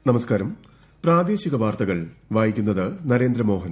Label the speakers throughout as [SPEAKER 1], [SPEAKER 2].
[SPEAKER 1] നമസ്കാരം പ്രാദേശിക വാർത്തകൾ വായിക്കുന്നത് നരേന്ദ്രമോഹൻ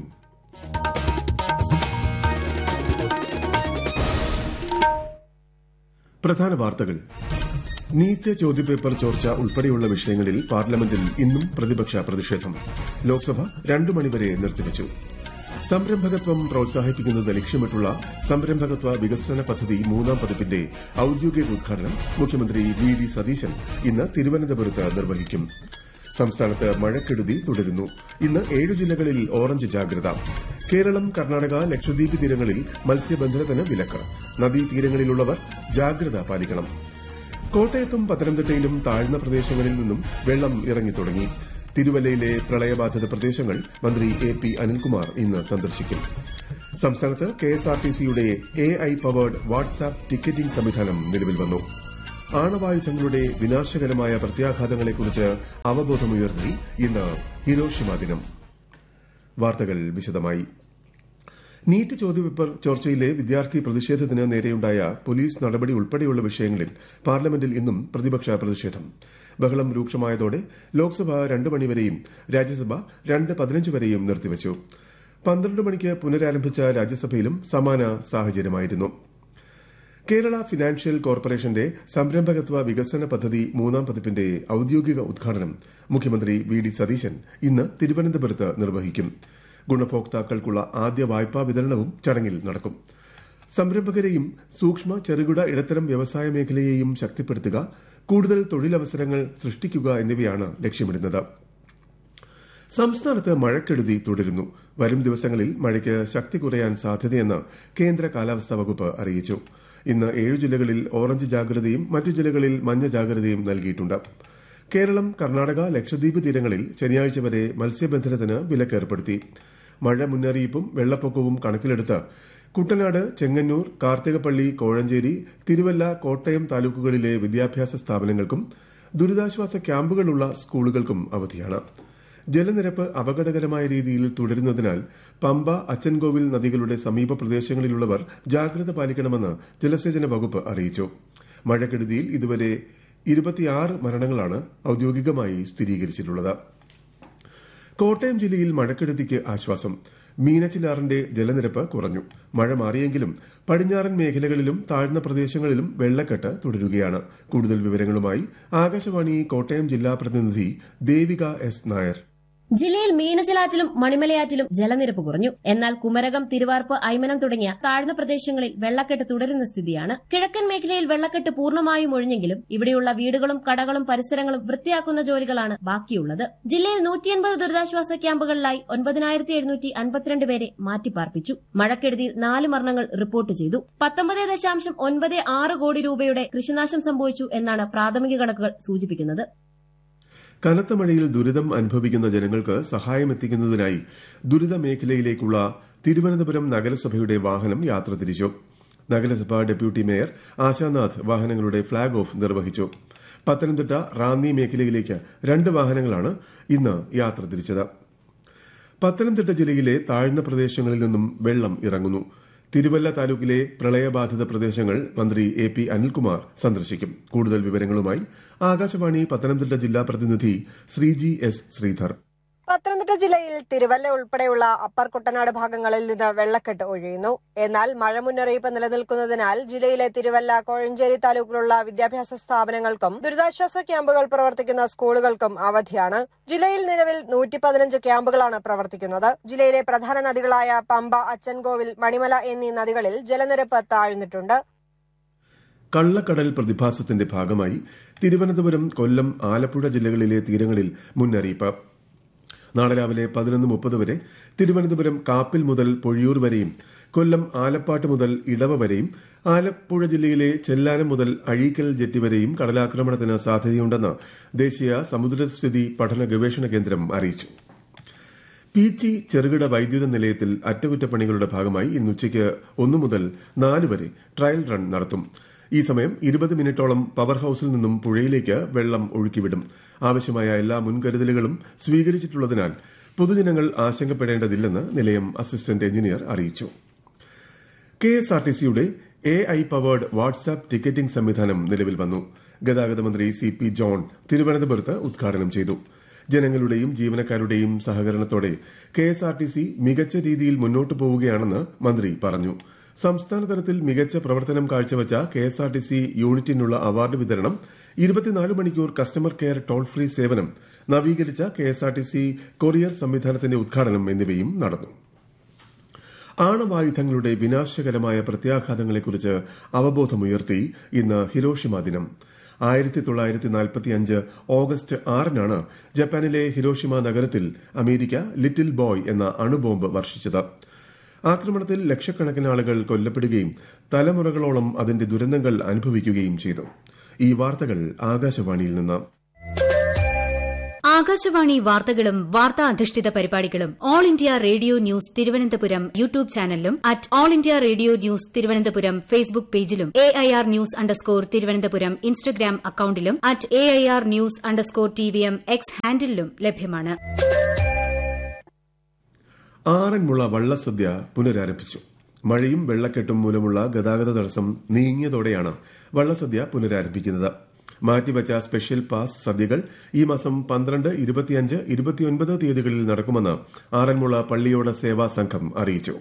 [SPEAKER 1] പ്രധാന വാർത്തകൾ നീറ്റ് ചോദ്യപേപ്പർ ചോർച്ച ഉൾപ്പെടെയുള്ള വിഷയങ്ങളിൽ പാർലമെന്റിൽ ഇന്നും പ്രതിപക്ഷ പ്രതിഷേധം ലോക്സഭ രണ്ടു മണിവരെ നിർത്തിവച്ചു സംരംഭകത്വം പ്രോത്സാഹിപ്പിക്കുന്നത് ലക്ഷ്യമിട്ടുള്ള സംരംഭകത്വ വികസന പദ്ധതി മൂന്നാം പതിപ്പിന്റെ ഔദ്യോഗിക ഉദ്ഘാടനം മുഖ്യമന്ത്രി വി ഡി സതീശൻ ഇന്ന് തിരുവനന്തപുരത്ത് നിർവഹിക്കും സംസ്ഥാനത്ത് മഴക്കെടുതി തുടരുന്നു ഇന്ന് ഏഴു ജില്ലകളിൽ ഓറഞ്ച് ജാഗ്രത കേരളം കർണാടക ലക്ഷദ്വീപ് തീരങ്ങളിൽ മത്സ്യബന്ധനത്തിന് വിലക്ക് നദീതീരങ്ങളിലുള്ളവർ ജാഗ്രത പാലിക്കണം കോട്ടയത്തും പത്തനംതിട്ടയിലും താഴ്ന്ന പ്രദേശങ്ങളിൽ നിന്നും വെള്ളം ഇറങ്ങിത്തുടങ്ങി തിരുവല്ലയിലെ പ്രളയബാധിത പ്രദേശങ്ങൾ മന്ത്രി എ പി അനിൽകുമാർ ഇന്ന് സന്ദർശിക്കും സംസ്ഥാനത്ത് കെഎസ്ആർടിസിയുടെ A I powered WhatsApp ticketing സംവിധാനം നിലവിൽ വന്നു ആണവായുധങ്ങളുടെ വിനാശകരമായ പ്രത്യാഘാതങ്ങളെക്കുറിച്ച് അവബോധമുയർത്തി ഇന്ന് ഹിരോഷിമ ദിനം വാർത്തകൾ വിശദമായി നീറ്റ് ചോദ്യപേപ്പർ ചോർച്ചയിലെ വിദ്യാർത്ഥി പ്രതിഷേധത്തിന് നേരെയുണ്ടായ പോലീസ് നടപടി ഉൾപ്പെടെയുള്ള വിഷയങ്ങളിൽ പാർലമെന്റിൽ ഇന്നും പ്രതിപക്ഷ പ്രതിഷേധം ബഹളം രൂക്ഷമായതോടെ ലോക്സഭ രണ്ട് മണിവരെയും രാജ്യസഭ രണ്ട് പതിനഞ്ച് വരെയും നിർത്തിവച്ചു പന്ത്രണ്ട് മണിക്ക് പുനരാരംഭിച്ച രാജ്യസഭയിലും സമാന സാഹചര്യമായിരുന്നു കേരള ഫിനാൻഷ്യൽ കോർപ്പറേഷന്റെ സംരംഭകത്വ വികസന പദ്ധതി മൂന്നാം പതിപ്പിന്റെ ഔദ്യോഗിക ഉദ്ഘാടനം മുഖ്യമന്ത്രി വി ഡി സതീശൻ ഇന്ന് തിരുവനന്തപുരത്ത് നിർവഹിക്കും ഗുണഭോക്താക്കൾക്കുള്ള ആദ്യ വായ്പാ വിതരണവും ചടങ്ങിൽ നടക്കും സംരംഭകരെയും സൂക്ഷ്മ ചെറുകിട ഇടത്തരം വ്യവസായ മേഖലയെയും ശക്തിപ്പെടുത്തുക കൂടുതൽ തൊഴിലവസരങ്ങൾ സൃഷ്ടിക്കുക എന്നിവയാണ് ലക്ഷ്യമിടുന്നത് സംസ്ഥാനത്ത് മഴക്കെടുതി തുടരുന്നു വരും ദിവസങ്ങളിൽ മഴയ്ക്ക് ശക്തി കുറയാൻ സാധ്യതയെന്ന് കേന്ദ്ര കാലാവസ്ഥാ വകുപ്പ് അറിയിച്ചു ഇന്ന് ഏഴു ജില്ലകളിൽ ഓറഞ്ച് ജാഗ്രതയും മറ്റു ജില്ലകളിൽ മഞ്ഞ ജാഗ്രതയും നൽകിയിട്ടുണ്ട് കേരളം കർണാടക ലക്ഷദ്വീപ് തീരങ്ങളിൽ ശനിയാഴ്ച വരെ മത്സ്യബന്ധനത്തിന് വിലക്കേർപ്പെടുത്തി മഴ മുന്നറിയിപ്പും വെള്ളപ്പൊക്കവും കണക്കിലെടുത്ത് കുട്ടനാട് ചെങ്ങന്നൂർ കാർത്തികപ്പള്ളി കോഴഞ്ചേരി തിരുവല്ല കോട്ടയം താലൂക്കുകളിലെ വിദ്യാഭ്യാസ സ്ഥാപനങ്ങൾക്കും ദുരിതാശ്വാസ ക്യാമ്പുകളുള്ള സ്കൂളുകൾക്കും അവധിയാണ് ജലനിരപ്പ് അപകടകരമായ രീതിയിൽ തുടരുന്നതിനാൽ പമ്പ അച്ചൻകോവിൽ നദികളുടെ സമീപ പ്രദേശങ്ങളിലുള്ളവർ ജാഗ്രത പാലിക്കണമെന്ന് ജലസേചന വകുപ്പ് അറിയിച്ചു മഴക്കെടുതിയിൽ ഇതുവരെ ഇരുപത്തിയാറ് മരണങ്ങളാണ് ഔദ്യോഗികമായി സ്ഥിരീകരിച്ചിട്ടുള്ളത് കോട്ടയം ജില്ലയിൽ മഴക്കെടുതിക്ക് ആശ്വാസം മീനച്ചിലാറിന്റെ ജലനിരപ്പ് കുറഞ്ഞു മഴ മാറിയെങ്കിലും പടിഞ്ഞാറൻ മേഖലകളിലും താഴ്ന്ന പ്രദേശങ്ങളിലും വെള്ളക്കെട്ട് തുടരുകയാണ് കൂടുതൽ വിവരങ്ങളുമായി ആകാശവാണി കോട്ടയം ജില്ലാ പ്രതിനിധി ദേവിക എസ് നായർ
[SPEAKER 2] ജില്ലയിൽ മീനജലാറ്റിലും മണിമലയാറ്റിലും ജലനിരപ്പ് കുറഞ്ഞു എന്നാൽ കുമരകം തിരുവാർപ്പ് ഐമനം തുടങ്ങിയ താഴ്ന്ന പ്രദേശങ്ങളിൽ വെള്ളക്കെട്ട് തുടരുന്ന സ്ഥിതിയാണ് കിഴക്കൻ മേഖലയിൽ വെള്ളക്കെട്ട് പൂർണ്ണമായും ഒഴിഞ്ഞെങ്കിലും ഇവിടെയുള്ള വീടുകളും കടകളും പരിസരങ്ങളും വൃത്തിയാക്കുന്ന ജോലികളാണ് ബാക്കിയുള്ളത് ജില്ലയിൽ നൂറ്റിയൻപത് ദുരിതാശ്വാസ ക്യാമ്പുകളിലായി ഒൻപതിനായിരത്തി എഴുന്നൂറ്റി അൻപത്തിരണ്ട് പേരെ മാറ്റിപ്പാർപ്പിച്ചു മഴക്കെടുതിയിൽ നാല് മരണങ്ങൾ റിപ്പോർട്ട് ചെയ്തു പത്തൊമ്പത് ദശാംശം ഒൻപത് ആറ് കോടി രൂപയുടെ കൃഷിനാശം സംഭവിച്ചു എന്നാണ് പ്രാഥമിക കണക്കുകൾ സൂചിപ്പിക്കുന്നത്
[SPEAKER 1] കനത്ത മഴയിൽ ദുരിതം അനുഭവിക്കുന്ന ജനങ്ങൾക്ക് സഹായമെത്തിക്കുന്നതിനായി ദുരിത മേഖലയിലേക്കുള്ള തിരുവനന്തപുരം നഗരസഭയുടെ വാഹനം യാത്ര തിരിച്ചു നഗരസഭ ഡെപ്യൂട്ടി മേയർ ആശാനാഥ് വാഹനങ്ങളുടെ ഫ്ളാഗ് ഓഫ് നിർവഹിച്ചു പത്തനംതിട്ട റാന്നി മേഖലയിലേക്ക് രണ്ട് വാഹനങ്ങളാണ് ഇന്ന് യാത്ര തിരിച്ചത് പത്തനംതിട്ട ജില്ലയിലെ താഴ്ന്ന പ്രദേശങ്ങളിൽ നിന്നും വെള്ളം ഇറങ്ങുന്നു തിരുവല്ല താലൂക്കിലെ പ്രളയബാധിത പ്രദേശങ്ങൾ മന്ത്രി എ പി അനിൽകുമാർ സന്ദർശിക്കും കൂടുതൽ വിവരങ്ങളുമായി ആകാശവാണി പത്തനംതിട്ട ജില്ലാ പ്രതിനിധി ശ്രീജി എസ് ശ്രീധർ
[SPEAKER 3] പത്തനംതിട്ട ജില്ലയിൽ തിരുവല്ല ഉൾപ്പെടെയുള്ള അപ്പർ കുട്ടനാട് ഭാഗങ്ങളിൽ നിന്ന് വെള്ളക്കെട്ട് ഒഴിയുന്നു എന്നാൽ മഴ മുന്നറിയിപ്പ് നിലനിൽക്കുന്നതിനാൽ ജില്ലയിലെ തിരുവല്ല കോഴഞ്ചേരി താലൂക്കിലുള്ള വിദ്യാഭ്യാസ സ്ഥാപനങ്ങൾക്കും ദുരിതാശ്വാസ ക്യാമ്പുകൾ പ്രവർത്തിക്കുന്ന സ്കൂളുകൾക്കും അവധിയാണ് ജില്ലയിൽ നിലവിൽ നൂറ്റി പതിനഞ്ച് ക്യാമ്പുകളാണ് പ്രവർത്തിക്കുന്നത് ജില്ലയിലെ പ്രധാന നദികളായ പമ്പ അച്ചൻകോവിൽ മണിമല എന്നീ നദികളിൽ ജലനിരപ്പ് താഴ്ന്നിട്ടുണ്ട്
[SPEAKER 1] കള്ളക്കടൽ പ്രതിഭാസത്തിന്റെ ഭാഗമായി തിരുവനന്തപുരം കൊല്ലം ആലപ്പുഴ ജില്ലകളിലെ തീരങ്ങളിൽ മുന്നറിയിപ്പ് നാളെ രാവിലെ പതിനൊന്ന് മുപ്പത് വരെ തിരുവനന്തപുരം കാപ്പിൽ മുതൽ പൊഴിയൂർ വരെയും കൊല്ലം ആലപ്പാട്ട് മുതൽ ഇടവ വരെയും ആലപ്പുഴ ജില്ലയിലെ ചെല്ലാനം മുതൽ അഴീക്കൽ ജെട്ടി വരെയും കടലാക്രമണത്തിന് സാധ്യതയുണ്ടെന്ന് ദേശീയ സമുദ്രസ്ഥിതി പഠന ഗവേഷണ കേന്ദ്രം അറിയിച്ചു പീച്ചി ചെറുകിട വൈദ്യുത നിലയത്തിൽ അറ്റകുറ്റപ്പണികളുടെ ഭാഗമായി ഇന്ന് ഉച്ചയ്ക്ക് ഒന്നു മുതൽ നാല് വരെ ട്രയൽ റൺ നടത്തും ഈ സമയം ഇരുപത് മിനിറ്റോളം പവർ ഹൌസിൽ നിന്നും പുഴയിലേക്ക് വെള്ളം ഒഴുക്കിവിടും ആവശ്യമായ എല്ലാ മുൻകരുതലുകളും സ്വീകരിച്ചിട്ടുള്ളതിനാൽ പൊതുജനങ്ങൾ ആശങ്കപ്പെടേണ്ടതില്ലെന്ന് നിലയം അസിസ്റ്റന്റ് എഞ്ചിനീയർ അറിയിച്ചു കെഎസ്ആർടിസിയുടെ A I powered WhatsApp ticketing സംവിധാനം നിലവിൽ വന്നു ഗതാഗത മന്ത്രി സി പി ജോൺ തിരുവനന്തപുരത്ത് ഉദ്ഘാടനം ചെയ്തു ജനങ്ങളുടെയും ജീവനക്കാരുടെയും സഹകരണത്തോടെ കെഎസ്ആർടിസി മികച്ച രീതിയിൽ മുന്നോട്ടു പോവുകയാണെന്ന് മന്ത്രി പറഞ്ഞു സംസ്ഥാന തലത്തിൽ മികച്ച പ്രവർത്തനം കാഴ്ചവച്ച കെഎസ്ആർടിസി യൂണിറ്റിനുള്ള അവാർഡ് വിതരണം ഇരുപത്തിനാല് മണിക്കൂർ കസ്റ്റമർ കെയർ ടോൾ ഫ്രീ സേവനം നവീകരിച്ച കെഎസ്ആർടിസി കൊറിയർ സംവിധാനത്തിന്റെ ഉദ്ഘാടനം എന്നിവയും നടന്നു ആണവായുധങ്ങളുടെ വിനാശകരമായ പ്രത്യാഘാതങ്ങളെക്കുറിച്ച് അവബോധമുയർത്തി ഇന്ന് ഹിരോഷിമ ദിനം ആയിരത്തി തൊള്ളായിരത്തി നാൽപ്പത്തിയഞ്ച് ഓഗസ്റ്റ് ആറിനാണ് ജപ്പാനിലെ ഹിരോഷിമ നഗരത്തിൽ അമേരിക്ക ലിറ്റിൽ ബോയ് എന്ന അണുബോംബ് വർഷിച്ചത് ആക്രമണത്തിൽ ലക്ഷക്കണക്കിന് ആളുകൾ കൊല്ലപ്പെടുകയും തലമുറകളോളം അതിന്റെ ദുരന്തങ്ങൾ അനുഭവിക്കുകയും ചെയ്തു ഈ വാർത്തകൾ ആകാശവാണിയിൽ നിന്ന്
[SPEAKER 4] ആകാശവാണി വാർത്തകളും വാർത്താ അധിഷ്ഠിത പരിപാടികളും All India Radio News Thiruvananthapuram YouTube ചാനലിലും at All India Radio News Thiruvananthapuram Facebook പേജിലും A I R news underscore Thiruvananthapuram Instagram അക്കൌണ്ടിലും at A I R news underscore T V M X ഹാൻഡിലും ലഭ്യമാണ്
[SPEAKER 1] ആറന്മുള വള്ളസദ്യ പുനരാരംഭിച്ചു മഴയും വെള്ളക്കെട്ടും മൂലമുള്ള ഗതാഗത തടസ്സം നീങ്ങിയതോടെയാണ് വള്ളസദ്യ പുനരാരംഭിക്കുന്നത് മാറ്റിവച്ച സ്പെഷ്യൽ പാസ് സദ്യകൾ ഈ മാസം പന്ത്രണ്ട് ഇരുപത്തിയഞ്ച് ഇരുപത്തിയൊൻപത് തീയതികളിൽ നടക്കുമെന്ന് ആറന്മുള പള്ളിയോട സേവാ സംഘം അറിയിച്ചു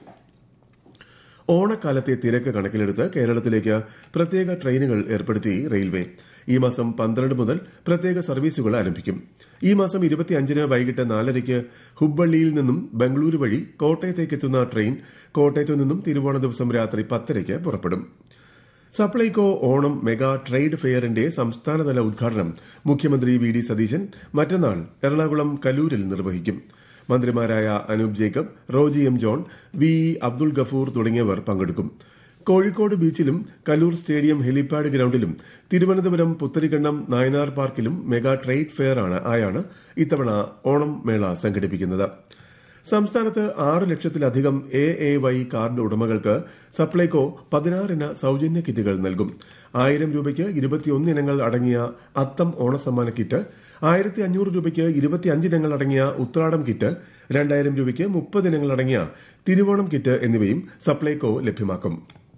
[SPEAKER 1] ഓണക്കാലത്തെ തിരക്ക് കണക്കിലെടുത്ത് കേരളത്തിലേക്ക് പ്രത്യേക ട്രെയിനുകൾ ഏർപ്പെടുത്തി റെയിൽവേ ഈ മാസം പന്ത്രണ്ട് മുതൽ പ്രത്യേക സർവീസുകൾ ആരംഭിക്കും ഈ മാസം ഇരുപത്തിയഞ്ചിന് വൈകിട്ട് നാലരയ്ക്ക് ഹുബ്ബള്ളിയിൽ നിന്നും ബംഗളൂരു വഴി കോട്ടയത്തേക്കെത്തുന്ന ട്രെയിൻ കോട്ടയത്തു നിന്നും തിരുവോണ ദിവസം രാത്രി പത്തരയ്ക്ക് പുറപ്പെടും സപ്ലൈകോ ഓണം മെഗാ ട്രേഡ് ഫെയറിന്റെ സംസ്ഥാനതല ഉദ്ഘാടനം മുഖ്യമന്ത്രി വി ഡി സതീശൻ മറ്റന്നാൾ എറണാകുളം കലൂരിൽ നിർവഹിക്കും മന്ത്രിമാരായ Anoop Jacob Roji M John V E Abdul Gafoor തുടങ്ങിയവർ പങ്കെടുക്കും കോഴിക്കോട് ബീച്ചിലും കലൂർ സ്റ്റേഡിയം ഹെലിപാഡ് ഗ്രൌണ്ടിലും തിരുവനന്തപുരം പുത്തരിക്കണ്ണം നായനാർ പാർക്കിലും മെഗാ ട്രേഡ് ഫെയർ ആയാണ് ഇത്തവണ ഓണം മേള സംഘടിപ്പിക്കുന്നത് സംസ്ഥാനത്ത് ആറ് ലക്ഷത്തിലധികം എ എ വൈ കാർഡ് ഉടമകൾക്ക് സപ്ലൈകോ പതിനാറിന് സൌജന്യ കിറ്റുകൾ നൽകും ആയിരം രൂപയ്ക്ക് ഇരുപത്തിയൊന്ന് ഇനങ്ങൾ അടങ്ങിയ അത്തം ഓണസമ്മാന കിറ്റ് ആയിരത്തി അഞ്ഞൂറ് രൂപയ്ക്ക് ഇരുപത്തിയഞ്ചിനങ്ങൾ അടങ്ങിയ ഉത്രാടം കിറ്റ് രണ്ടായിരം രൂപയ്ക്ക് മുപ്പത് ഇനങ്ങൾ അടങ്ങിയ തിരുവോണം കിറ്റ് എന്നിവയും സപ്ലൈകോ ലഭ്യമാക്കും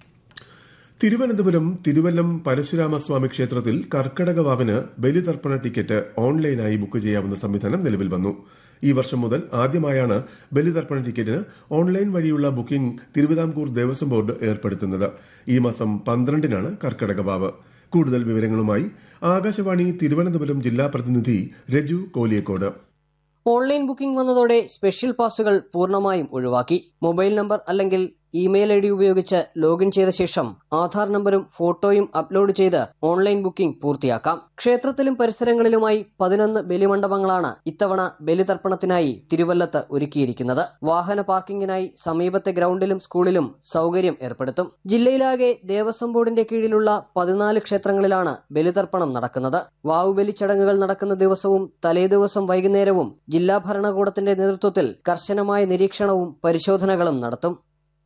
[SPEAKER 1] തിരുവനന്തപുരം തിരുവല്ലം പരശുരാമസ്വാമി ക്ഷേത്രത്തിൽ കർക്കടക വാവിന് ബലിതർപ്പണ ടിക്കറ്റ് ഓൺലൈനായി ബുക്ക് ചെയ്യാവുന്ന സംവിധാനം നിലവിൽ വന്നു ഈ വർഷം മുതൽ ആദ്യമായാണ് ബലിതർപ്പണ ടിക്കറ്റിന് ഓൺലൈൻ വഴിയുള്ള ബുക്കിംഗ് തിരുവിതാംകൂർ ദേവസ്വം ബോർഡ് ഏർപ്പെടുത്തുന്നത് ഈ മാസം പന്ത്രണ്ടിനാണ് കർക്കടക വാവ് കൂടുതൽ വിവരങ്ങളുമായി ആകാശവാണി തിരുവനന്തപുരം ജില്ലാ പ്രതിനിധി രജു കോലിയക്കോട്
[SPEAKER 5] ഓൺലൈൻ ബുക്കിംഗ് വന്നതോടെ സ്പെഷ്യൽ പാസുകൾ പൂർണ്ണമായും ഒഴിവാക്കി മൊബൈൽ നമ്പർ അല്ലെങ്കിൽ ഇമെയിൽ ഐ ഡി ഉപയോഗിച്ച് ലോഗിൻ ചെയ്ത ശേഷം ആധാർ നമ്പറും ഫോട്ടോയും അപ്ലോഡ് ചെയ്ത് ഓൺലൈൻ ബുക്കിംഗ് പൂർത്തിയാക്കാം ക്ഷേത്രത്തിലും പരിസരങ്ങളിലുമായി പതിനൊന്ന് ബലിമണ്ഡപങ്ങളാണ് ഇത്തവണ ബലിതർപ്പണത്തിനായി തിരുവല്ലത്ത് ഒരുക്കിയിരിക്കുന്നത് വാഹന പാർക്കിങ്ങിനായി സമീപത്തെ ഗ്രൌണ്ടിലും സ്കൂളിലും സൗകര്യം ഏർപ്പെടുത്തും ജില്ലയിലാകെ ദേവസ്വം ബോർഡിന്റെ കീഴിലുള്ള പതിനാല് ക്ഷേത്രങ്ങളിലാണ് ബലിതർപ്പണം നടക്കുന്നത് വാവുബലി ചടങ്ങുകൾ നടക്കുന്ന ദിവസവും തലേദിവസം വൈകുന്നേരവും ജില്ലാ ഭരണകൂടത്തിന്റെ നേതൃത്വത്തിൽ കർശനമായ നിരീക്ഷണവും പരിശോധനകളും നടത്തും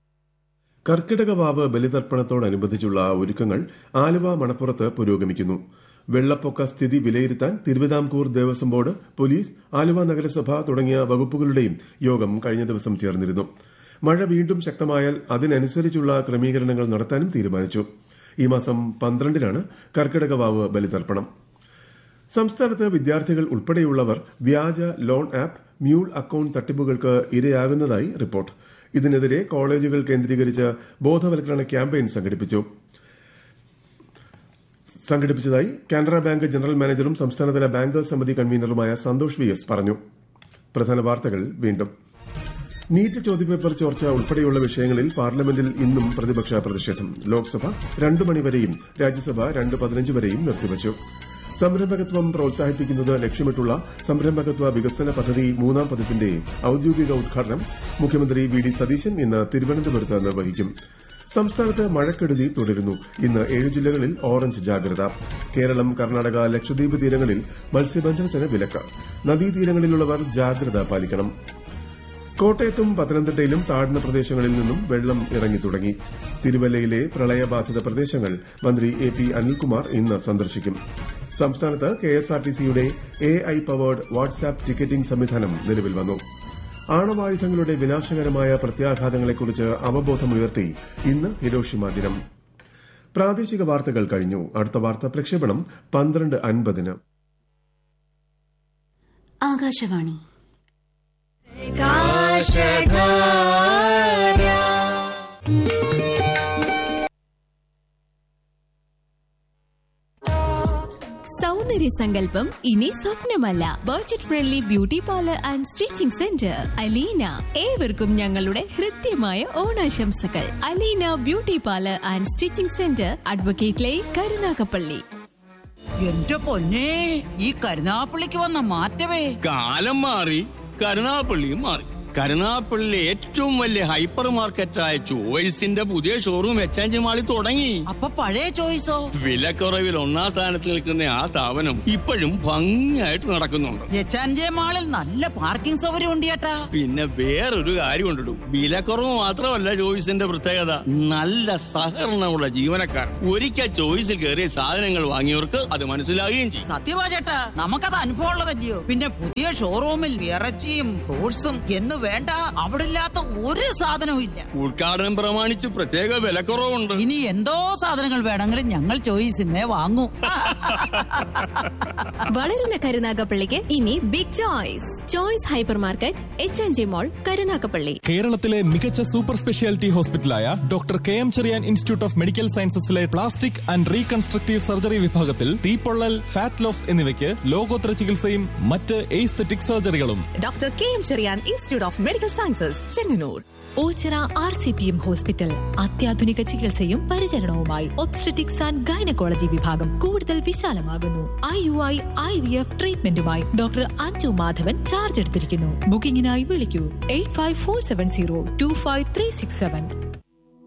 [SPEAKER 1] കർക്കിടക വാവ് ബലിതർപ്പണത്തോടനുബന്ധിച്ചുള്ള ഒരുക്കങ്ങൾ ആലുവ മണപ്പുറത്ത് പുരോഗമിക്കുന്നു വെള്ളപ്പൊക്ക സ്ഥിതി വിലയിരുത്താൻ തിരുവിതാംകൂർ ദേവസ്വം ബോർഡ് പോലീസ് ആലുവ നഗരസഭ തുടങ്ങിയ വകുപ്പുകളുടെയും യോഗം കഴിഞ്ഞ ദിവസം ചേർന്നിരുന്നു മഴ വീണ്ടും ശക്തമായാൽ അതിനനുസരിച്ചുള്ള ക്രമീകരണങ്ങൾ നടത്താനും തീരുമാനിച്ചു ഈ മാസം പന്ത്രണ്ടിനാണ് കർക്കിടക വാവ് ബലിതർപ്പണം സംസ്ഥാനത്ത് വിദ്യാർത്ഥികൾ ഉൾപ്പെടെയുള്ളവർ വ്യാജ ലോൺ ആപ്പ് മ്യൂൾ അക്കൌണ്ട് തട്ടിപ്പുകൾക്ക് ഇരയാകുന്നതായി റിപ്പോർട്ട് ഇതിനെതിരെ കോളേജുകൾ കേന്ദ്രീകരിച്ച് ബോധവൽക്കരണ ക്യാമ്പയിൻ സംഘടിപ്പിച്ചു സംഘടിപ്പിച്ചതായി കാനറ ബാങ്ക് ജനറൽ മാനേജറും സംസ്ഥാനതല ബാങ്കേഴ്സ് സമിതി കൺവീനറുമായ സന്തോഷ് വി എസ് പറഞ്ഞു പ്രധാന വാർത്തകൾ വീണ്ടും നീറ്റ് ചോദ്യപേപ്പർ ചോർച്ച ഉൾപ്പെടെയുള്ള വിഷയങ്ങളിൽ പാർലമെന്റിൽ ഇന്നും പ്രതിപക്ഷ പ്രതിഷേധം ലോക്സഭ രണ്ടു മണിവരെയും രാജ്യസഭ രണ്ട് പതിനഞ്ച് വരെയും നിർത്തിവച്ചു സംരംഭകത്വം പ്രോത്സാഹിപ്പിക്കുന്നത് ലക്ഷ്യമിട്ടുള്ള സംരംഭകത്വ വികസന പദ്ധതി മൂന്നാം പതിപ്പിന്റെ ഔദ്യോഗിക ഉദ്ഘാടനം മുഖ്യമന്ത്രി വി ഡി സതീശൻ ഇന്ന് തിരുവനന്തപുരത്ത് നിർവഹിക്കും സംസ്ഥാനത്ത് മഴക്കെടുതി തുടരുന്നു ഇന്ന് ഏഴ് ജില്ലകളിൽ ഓറഞ്ച് ജാഗ്രത കേരളം കർണാടക ലക്ഷദ്വീപ് തീരങ്ങളിൽ മത്സ്യബന്ധനത്തിന് വിലക്ക് നദീതീരങ്ങളിലുള്ളവർ ജാഗ്രത പാലിക്കണം കോട്ടയത്തും പത്തനംതിട്ടയിലും താഴ്ന്ന പ്രദേശങ്ങളിൽ നിന്നും വെള്ളം ഇറങ്ങി തുടങ്ങി തിരുവല്ലയിലെ പ്രളയബാധിത പ്രദേശങ്ങൾ മന്ത്രി എ പി അനിൽകുമാർ ഇന്ന് സന്ദർശിക്കും സംസ്ഥാനത്ത് കെഎസ്ആർടിസിയുടെ A I powered WhatsApp ticketing സംവിധാനം നിലവിൽ വന്നു ആണവായുധങ്ങളുടെ വിനാശകരമായ പ്രത്യാഘാതങ്ങളെക്കുറിച്ച് അവബോധമുയർത്തി ഇന്ന് ഹിരോഷിമ ദിനം പ്രാദേശിക വാർത്തകൾ കഴിഞ്ഞു അടുത്ത വാർത്താ പ്രക്ഷേപണം പന്ത്രണ്ട് അൻപതിന്
[SPEAKER 4] ആകാശവാണി
[SPEAKER 6] സൗന്ദര്യ സങ്കല്പം ഇനി സ്വപ്നമല്ല budget friendly beauty parlour and stitching centre Aleena ഏവർക്കും ഞങ്ങളുടെ ഹൃദ്യമായ ഓണാശംസകൾ Aleena beauty parlour and stitching centre advocate lane Karunagappally
[SPEAKER 7] എന്റെ പൊന്നെ ഈ കരുനാപ്പള്ളിക്ക് വന്ന മാറ്റമേ
[SPEAKER 8] കാലം മാറി കരുനാപ്പള്ളിയും മാറി കരുനാപ്പള്ളിയിലെ ഏറ്റവും വലിയ ഹൈപ്പർ മാർക്കറ്റായ ചോയ്സിന്റെ പുതിയ ഷോറൂം എച്ച് മാളിൽ തുടങ്ങി
[SPEAKER 7] അപ്പൊ പഴയ ചോയ്സോ
[SPEAKER 8] വിലക്കുറവിൽ ഒന്നാം സ്ഥാനത്ത് നിൽക്കുന്ന ആ സ്ഥാപനം ഇപ്പോഴും ഭംഗിയായിട്ട് നടക്കുന്നുണ്ട്
[SPEAKER 7] എച്ചാൻജെ മാളിൽ നല്ല പാർക്കിംഗ് സൗകര്യം ഉണ്ട് ചേട്ടാ
[SPEAKER 8] പിന്നെ വേറൊരു കാര്യം ഉണ്ടിടും വിലക്കുറവ് മാത്രമല്ല ചോയ്സിന്റെ പ്രത്യേകത നല്ല സഹകരണമുള്ള ജീവനക്കാർ ഒരിക്കൽ ചോയ്സിൽ കയറിയ സാധനങ്ങൾ വാങ്ങിയവർക്ക് അത് മനസ്സിലാകുകയും ചെയ്യും
[SPEAKER 7] സത്യമാ ചേട്ടാ നമുക്കത് അനുഭവം ഉള്ളതല്ലയോ പിന്നെ പുതിയ ഷോറൂമിൽ ഇറച്ചിയും ഫ്രൂട്ട്സും എന്ന് വേണ്ട അവിടെ ഇല്ലാത്ത ഒരു സാധനവും ഇല്ല
[SPEAKER 8] ഉദ്ഘാടനം പ്രമാണിച്ച് പ്രത്യേക വിലക്കുറവുണ്ട്
[SPEAKER 7] ഇനി എന്തോ സാധനങ്ങൾ വേണമെങ്കിലും ഞങ്ങൾ ചോയ്സിന്നേ വാങ്ങൂ
[SPEAKER 6] വളരുന്ന കരുനാഗപ്പള്ളിക്ക് ഇനി big choice choice hyper market H N G mall Karunagappally
[SPEAKER 9] കേരളത്തിലെ മികച്ച സൂപ്പർ സ്പെഷ്യാലിറ്റി ഹോസ്പിറ്റലായ doctor K M Cherian institute of medical സയൻസസിലെ പ്ലാസ്റ്റിക് ആൻഡ് റീകൺസ്ട്രക്റ്റീവ് സർജറി വിഭാഗത്തിൽ തീപ്പൊള്ളൽ ഫാറ്റ് ലോസ് എന്നിവയ്ക്ക് ലോകോത്തര ചികിത്സയും മറ്റ് എയ്സ്തെറ്റിക് സർജറികളും
[SPEAKER 10] doctor K M Cherian institute of medical sciences Chengannur
[SPEAKER 11] Oachira R C P M hospital അത്യാധുനിക ചികിത്സയും പരിചരണവുമായി ഒബ്സ്ട്രറ്റിക്സ് ആൻഡ് ഗൈനക്കോളജി വിഭാഗം കൂടുതൽ വിശാലമാകുന്നു I U I I V F ട്രീറ്റ്മെന്റുമായി ഡോക്ടർ അഞ്ജു മാധവൻ ചാർജ് എടുത്തിരിക്കുന്നു ബുക്കിംഗിനായി വിളിക്കൂ eight five four seven zero two five three six seven